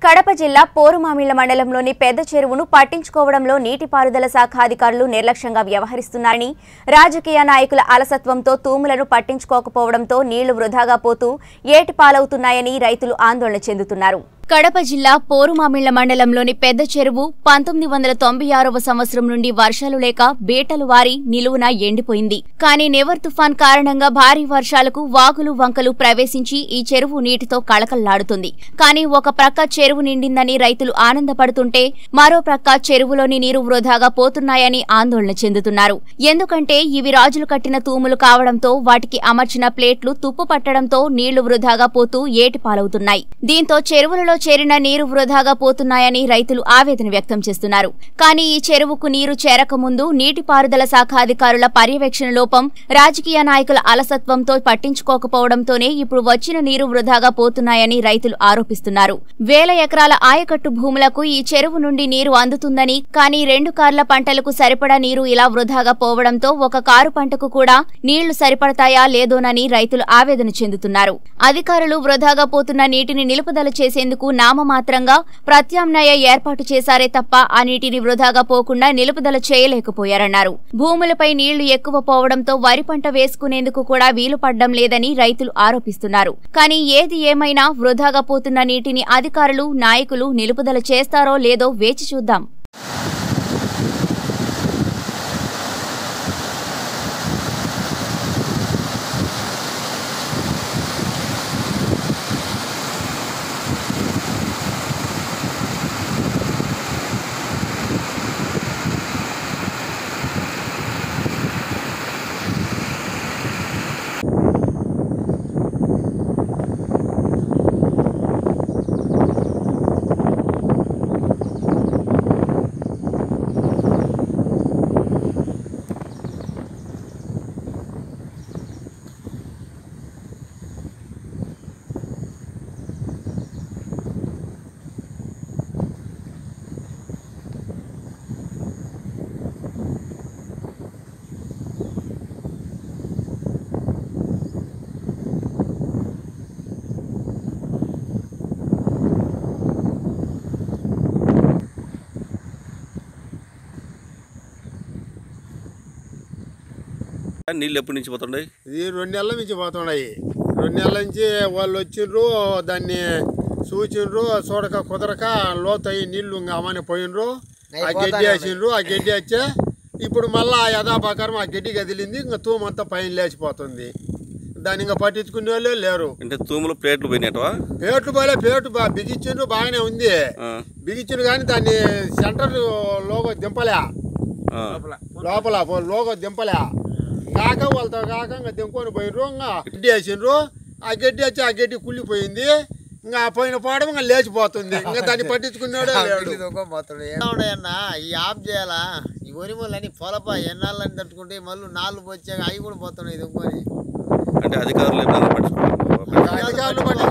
కడప జిల్లా పోరుమామిళ్ల మండలంలోని పెద్ద చెరువును పట్టించుకోవడంలో నీటిపారుదల శాఖ అధికారులు నిర్లక్ష్యంగా వ్యవహరిస్తున్నారని రాజకీయ నాయకుల అలసత్వంతో తూములను పట్టించుకోకపోవడంతో నీళ్లు వృధాగా పోతూ ఏటిపాలవుతున్నాయని రైతులు ఆందోళన చెందుతున్నారు కడప జిల్లా పోరుమామిళ్ల మండలంలోని పెద్ద చెరువు పంతొమ్మిది వందల తొంభై ఆరవ సంవత్సరం నుండి వర్షాలు లేక బేటలు వారి నిలువున ఎండిపోయింది కానీ నెవర్ తుఫాన్ కారణంగా భారీ వర్షాలకు వాగులు వంకలు ప్రవేశించి ఈ చెరువు నీటితో కళకళలాడుతుంది కానీ ఒక ప్రక్క చెరువు నిండిందని రైతులు ఆనందపడుతుంటే మరో ప్రక్క చెరువులోని నీరు వృధాగా పోతున్నాయని ఆందోళన చెందుతున్నారు ఎందుకంటే ఇవి రాజులు కట్టిన తూములు కావడంతో వాటికి అమర్చిన ప్లేట్లు తుప్పు పట్టడంతో నీళ్లు వృధాగా పోతూ ఏటిపాలవుతున్నాయి దీంతో చెరువులలో చేరిన నీరు వృధాగా పోతున్నాయని రైతులు ఆవేదన వ్యక్తం చేస్తున్నారు కానీ ఈ చెరువుకు నీరు చేరకముందు నీటిపారుదల శాఖ అధికారుల పర్యవేక్షణ లోపం రాజకీయ నాయకుల అలసత్వంతో పట్టించుకోకపోవడంతోనే ఇప్పుడు వచ్చిన నీరు వృధాగా పోతున్నాయని రైతులు ఆరోపిస్తున్నారు వేల ఎకరాల ఆయకట్టు భూములకు ఈ చెరువు నుండి నీరు అందుతుందని కానీ రెండు కార్ల పంటలకు సరిపడా నీరు ఇలా వృధాగా పోవడంతో ఒక కారు పంటకు కూడా నీళ్లు సరిపడతాయా లేదోనని రైతులు ఆవేదన చెందుతున్నారు అధికారులు వృధాగా పోతున్న నీటిని నిలుపుదల చేసేందుకు నామమాత్రంగా ప్రత్యామ్నాయ ఏర్పాటు చేశారే తప్ప ఆ నీటిని వృధాగా పోకుండా నిలుపుదల చేయలేకపోయారన్నారు భూములపై నీళ్లు ఎక్కువ పోవడంతో వరి పంట వేసుకునేందుకు కూడా వీలు పడ్డం లేదని రైతులు ఆరోపిస్తున్నారు కానీ ఏది ఏమైనా వృధాగా పోతున్న నీటిని అధికారులు నాయకులు నిలుపుదల చేస్తారో లేదో వేచి చూద్దాం నీళ్ళు ఎప్పటి నుంచి పోతుండయి ఇది రెండు నెలల నుంచి పోతున్నాయి రెండు నెలల నుంచి వాళ్ళు వచ్చిండ్రు దాన్ని చూచిండ్రు చూడక కుదరక లోతయి నీళ్లు ఇంకా అమ్మని పోయినరు ఆ గడ్డి వేసిండ్రు ఆ గడ్డి వచ్చే ఇప్పుడు మళ్ళా ఆ యథాప్రకారం ఆ గడ్డి కదిలింది ఇంకా తూమంతా పైన లేచిపోతుంది దాన్ని ఇంకా పట్టించుకునే వాళ్ళే లేరు అంటే తూములు ప్లేట్లు పోయినట్టవా పేట్లు పోలే పేటు బా బిగించిండ్రు బాగానే ఉంది ఆ, బిగించిండ్రు కానీ దాన్ని సెంటర్ లోగో దింపలే ఆ. లోపల పో- లోగో దింపలే కాక వాళ్ళతో కాక ఇంకా దింపుకొని పోయినరు ఇంకా గడ్డి వేసిండ్రు ఆ గడ్డి వచ్చి ఆ గడ్డి కుళ్ళిపోయింది ఇంకా ఆ పోయిన పోవడం ఇంకా లేచిపోతుంది ఇంకా దాన్ని పట్టించుకున్నాడే లేడు ఉన్నాయన్న ఈ ఆఫ్ చేయాలా ఈ ఒరిమూలని పొలప ఎన్నాళ్ళని తట్టుకుంటే మళ్ళీ నాలుగు వచ్చాక అవి కూడా పోతున్నాయి దుంకొని అంటే అధికారులు ఎప్పుడైనా పట్టించుకోవాలి అధికారులు